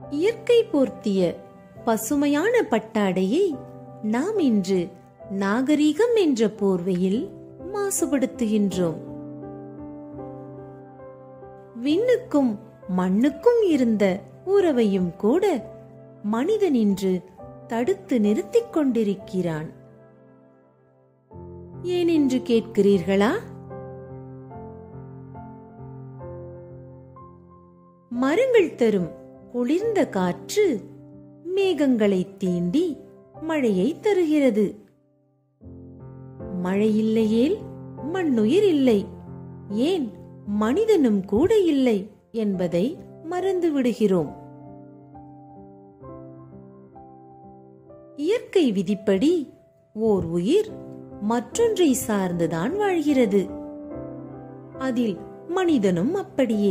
இயற்கை போர்த்திய பசுமையான பட்டாடையை நாம் இன்று நாகரீகம் என்ற போர்வையில் மாசுபடுத்துகின்றோம் விண்ணுக்கும் மண்ணுக்கும் இருந்த உறவையும் கூட மனிதன் இன்று தடுத்து நிறுத்திக் கொண்டிருக்கிறான் ஏனென்று கேட்கிறீர்களா மரங்கள் தரும் குளிர்ந்த காற்று மேகங்களை தீண்டி மழையை தருகிறது மழை இல்லையேல் மண்ணுயிர் இல்லை ஏன் மனிதனும் கூட இல்லை என்பதை மறந்து விடுகிறோம் இயற்கை விதிப்படி ஓர் உயிர் மற்றொன்றை சார்ந்துதான் வாழ்கிறது அதில் மனிதனும் அப்படியே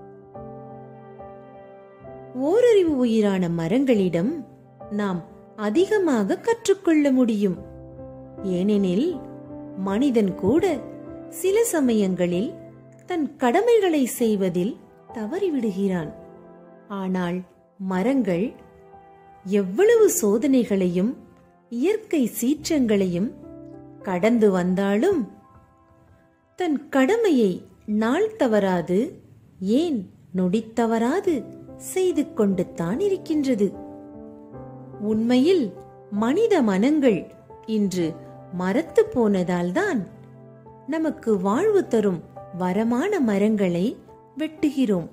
ஓரறிவு உயிரான மரங்களிடம் நாம் அதிகமாக கற்றுக்கொள்ள முடியும் ஏனெனில் மனிதன் கூட சில சமயங்களில் தன் கடமைகளை செய்வதில் தவறிவிடுகிறான் ஆனால் மரங்கள் எவ்வளவு சோதனைகளையும் இயற்கை சீற்றங்களையும் கடந்து வந்தாலும் தன் கடமையை நாள் தவறாது ஏன் நொடி தவறாது செய்து கொண்டு தான் இருக்கின்றது உண்மையில் மனித மனங்கள் இன்று மரத்து போனதால்தான் நமக்கு வாழ்வு தரும் வரமான மரங்களை வெட்டுகிறோம்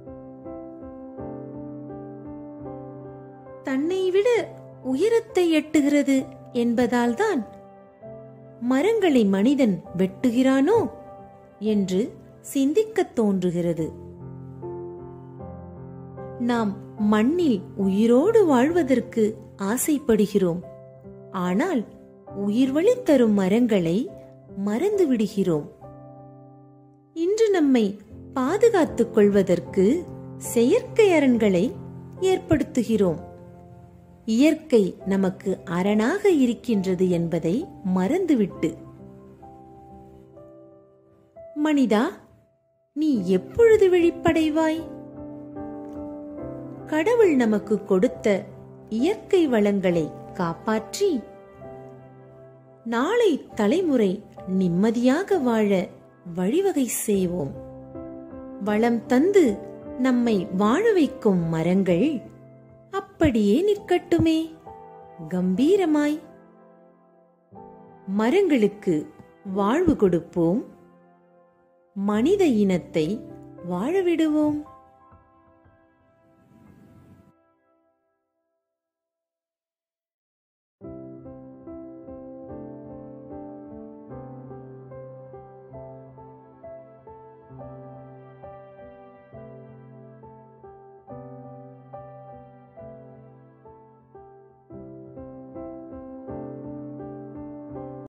தன்னை விட உயரத்தை எட்டுகிறது என்பதால்தான் மரங்களை மனிதன் வெட்டுகிறானோ என்று சிந்திக்கத் தோன்றுகிறது நாம் மண்ணில் உயிரோடு வாழ்வதற்கு ஆசைப்படுகிறோம் ஆனால் உயிர் வழி தரும் மரங்களை மறந்து விடுகிறோம் இன்று நம்மை பாதுகாத்துக் கொள்வதற்கு செயற்கை அரண்களை ஏற்படுத்துகிறோம் இயற்கை நமக்கு அரணாக இருக்கின்றது என்பதை மறந்துவிட்டு மனிதா நீ எப்பொழுது விழிப்படைவாய் கடவுள் நமக்கு கொடுத்த இயற்கை வளங்களை காப்பாற்றி நாளை தலைமுறை நிம்மதியாக வாழ வழிவகை செய்வோம் வளம் தந்து நம்மை வாழ வைக்கும் மரங்கள் அப்படியே நிற்கட்டுமே கம்பீரமாய் மரங்களுக்கு வாழ்வு கொடுப்போம் மனித இனத்தை வாழ விடுவோம்